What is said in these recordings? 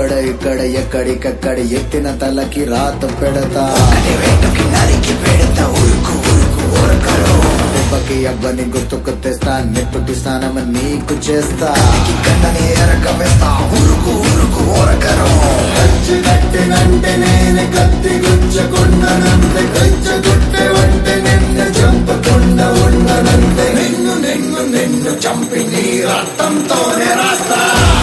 అక్కడ ఇక్కడ ఎక్కడికక్కడ ఎత్తిన తలకి రాత పెడతా దెబ్బకి అవ్వని గుర్తుకు తెస్తా నెట్టుటి స్నానం నీకు చేస్తా కట్టినంటే నేను కత్తి గుచ్చకుండనంతే కచ్చగుట్టే వంటే నిన్ను చంపకుండా ఉండనంతే నిన్ను నిన్ను నిన్ను చంపి నీ రక్తంతోనే రాస్తా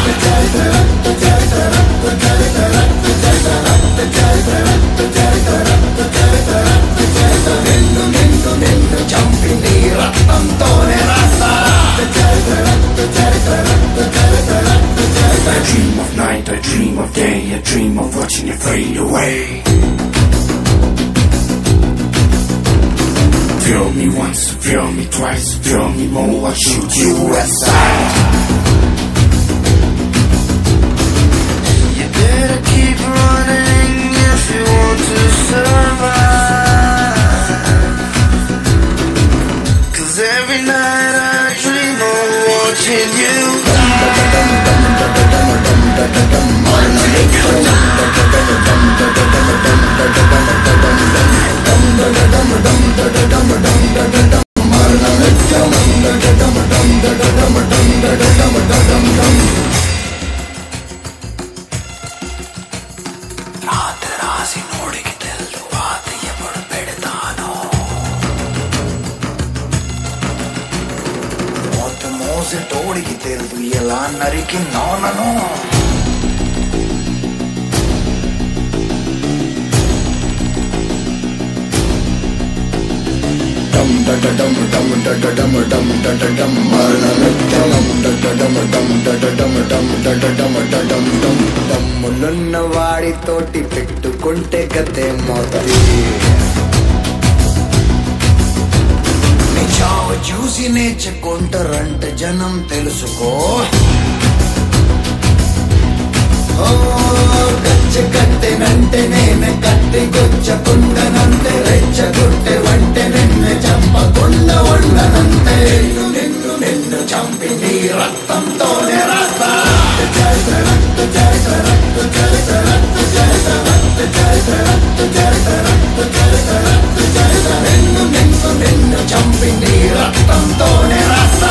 నిన్ను నిన్ను నిన్ను చంపి నీ రక్తంతోనే రాస్తా I dream of night, I dream of day, I dream of watching you fade away. Feel me once, feel me twice, feel me more, I shoot you aside. You better keep running if you want to survive. Cause every night I dream of watching you రాత్రి రాసి నోడికి తెలుసు వాత ఎప్పుడు పెడతాను మోత మోసి తోడికి తెలుసు ఎలా నరికి నోనను డమ్ డడ డమ్ డమ్ డడ డమ్ డమ్ డడ డమ్ మరణ నిత్యం డడ డమ్ డమ్ డడ డమ్ డమ్ డడ డమ్ డడమ్ డమ్ దమ్ములున్న వాడితోటి పెట్టుకుంటే గతే మోతది నీ చావు చూసి నేర్చుకుంటారంటే జనం తెలుసుకో ఓ గచ్చ కట్టెనంటే నేనే కట్టి గుచ్చకుండనంతే రెచ్చగొట్టె వంటే నిన్ను చంపకుండా ఉండనంతే నిన్ను నిన్ను నిన్ను చంపి నీ రక్తంతోనే రాస్తా నిన్ను నిన్ను నిన్ను చంపి నీ రక్తంతోనే రాస్తా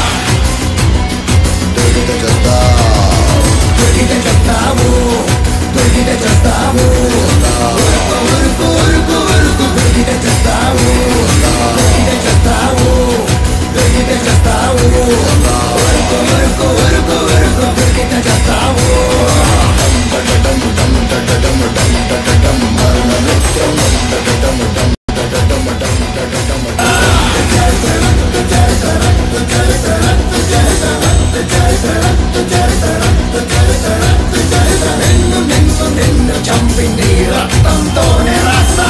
దొరికితే చేస్తావు దొరికితే చేస్తావు దొరికితే చేస్తావు ఉరుకు ఉరుకు ఉరుకు దొరికితే చేస్తావు దొరికితే చేస్తావు దొరికితే చేస్తావు ఉరుకు ఉరుకు ఉరుకు ఉరుకు దొరికితే చేస్తావు డమ్ డమ్ డమ్ డమ్ డమ్ డమ్ డమ్ మరణ నిత్యం డమ్ డమ్ డమ్ డమ్ డమ్ డమ్ నిన్ను నిన్ను నిన్ను చంపి నీ రక్తంతోనే రాస్తా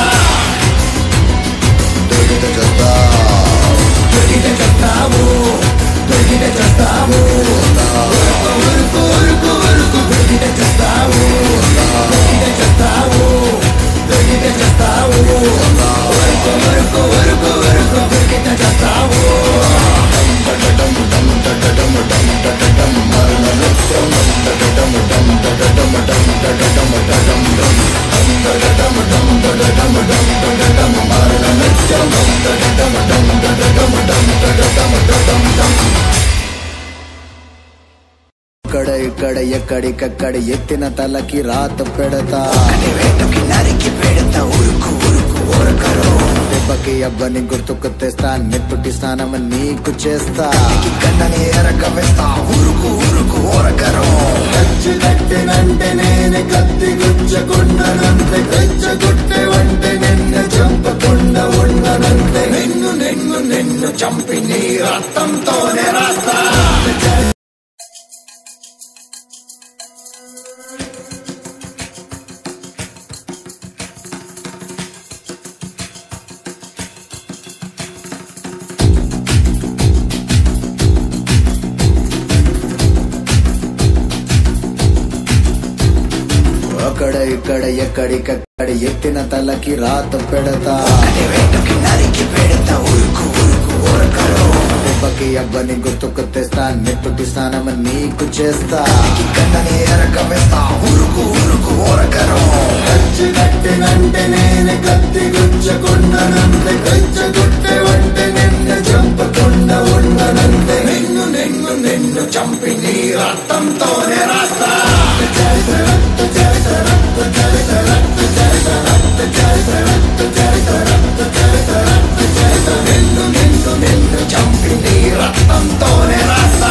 దొరికితే చేస్తావు దొరికితే చేస్తావు దొరికితే చేస్తావు ఉరుకు ఉరుకు ఉరుకు దొరికితే చేస్తావు దొరికితే చేస్తావు దొరికితే చేస్తావు ఉరుకు ఉరుకు ఉరుకు ఉరుకు దొరికితే చేస్తావు డమ్ డమ్ డమ్ డమ్ డమ్ డమ్ డమ్ మరణ నిత్యం డమ్ డమ్ డమ్ డమ్ డమ్ డమ్ డమ్ డమ్ డమ్ డమ్ డమ్ మరణ నిత్యం డమ్ డమ్ డమ్ డమ్ డమ్ డమ్ ఇక్కడ ఇక్కడ ఎక్కడికక్కడ ఎత్తిన తలకి రాత పెడతా వేటుకి నరికి పెడతా ఉరుకు ఉరుకు ఉరకరు దెబ్బకి అవ్వని గుర్తుకు తెస్తా నెట్టుటి స్నానం నీకు చేస్తా కన్నని ఎరక వేస్తా ఉరుకు ఉరుకు ఉరకరు కచ్చి కట్టినంటే నేను కత్తి గుచ్చకుండనంతే కచ్చగుట్టే వంటే నిన్ను చంపకుండా ఉండనంతే నిన్ను నిన్ను నిన్ను చంపి నీ రక్తంతోనే రాస్తా అక్కడ ఇక్కడ ఎక్కడికక్కడ ఎత్తిన తలకి రాత పెడతా వేటుకి నరికి పెడతా ఉరుకు ఉరుకు ఉరకరు దెబ్బకి అబ్బని గుర్తుకు తెస్తా నెత్తుటి స్నానం నీకు చేస్తా కన్నని ఎరక వేస్తా ఉరుకు ఉరుకు ఓరకరు కచ్చి కట్టినంటే నేను కత్తి గుచ్చకుండనంతే కచ్చగుట్టే వంటే నిన్ను చంపకుండా ఉండనంతే నిన్ను నిన్ను నిన్ను చంపి నీ రక్తంతోనే రాస్తా నిన్ను నిన్ను నిన్ను చంపి నీ రక్తంతోనే రాస్తా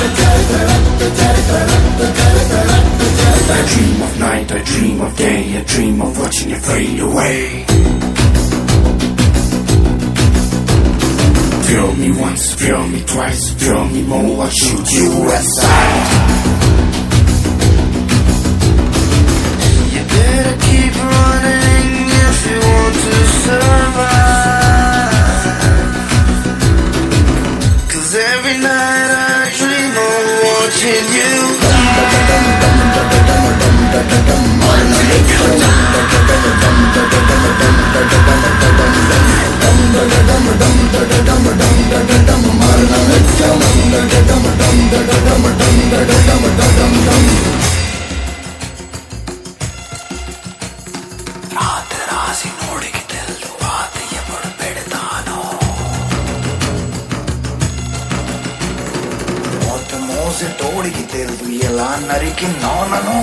I dream of night, I dream of day, I dream of watching you fade away. Feel me once, feel me twice, feel me more, I'll shoot you aside. You better keep running if you want to survive. Cause every night I dream of watching you రాత్రి రాసి నోడికి తెలుసు వాత ఎప్పుడు పెడతాను మోత మోసి తోడికి తెలుసు ఎలా నరికి నోనను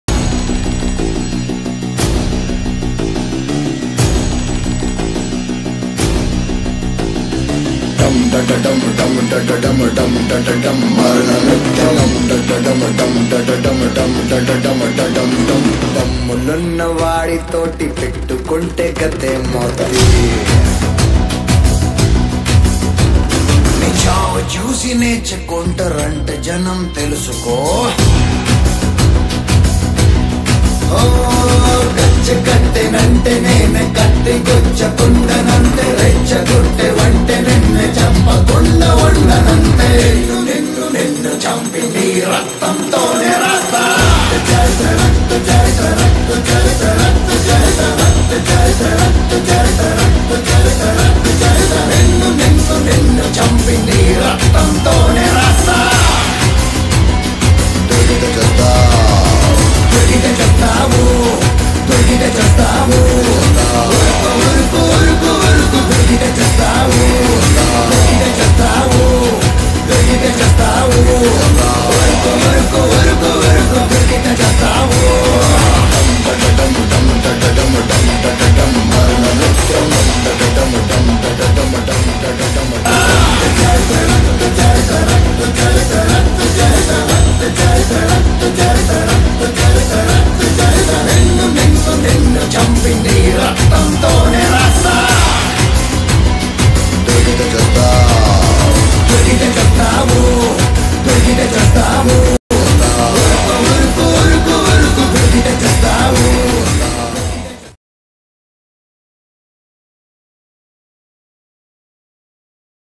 డమ్ డడ డమ్ డమ్ డడ డమ్ డమ్ డడ డమ్ మరణ నిత్యం డడ డమ్ డమ్ డడ డమ్ డమ్ డడ డమ్ డడమ్ డమ్ దమ్ములున్న వాడితోటి పెట్టుకుంటే గతే మోతది నీ చావు చూసి నేర్చుకుంటారంట జనం తెలుసుకో ఓ గచ్చ కట్టెనంటే నేనే కత్తి గుచ్చకుండనంతే రెచ్చగొట్టె వంటే నిన్ను చంపకుండా ఉండనంతే నిన్ను నిన్ను నిన్ను చంపి నీ రక్తంతోనే రాస్తా నిన్ను నిన్ను నిన్ను చంపి నీ రక్తంతోనే రాస్తా దొరికితే చేస్తావు దొరికితే చేస్తావు దొరికితే చేస్తావు ఉరుకు ఉరుకు ఉరుకు ఉరుకు దొరికితే చేస్తావు దొరికితే చేస్తావు దొరికితే చేస్తావు ఉరుకు ఉరుకు ఉరుకు